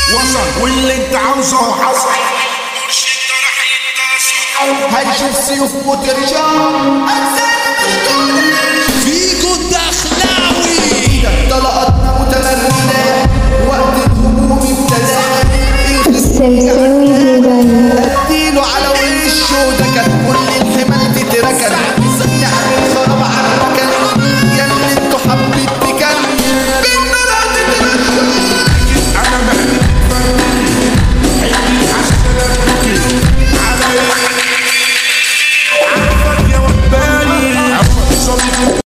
وصل واللي انت عاوزه حصل هتشوف سيوف وترجع فيكو الدخلاوي ايدك طلقتنا متمرنة وقت الهجوم ابتدى السلساوي ديدان اديله على وشه ده كان كل الحمل تتركن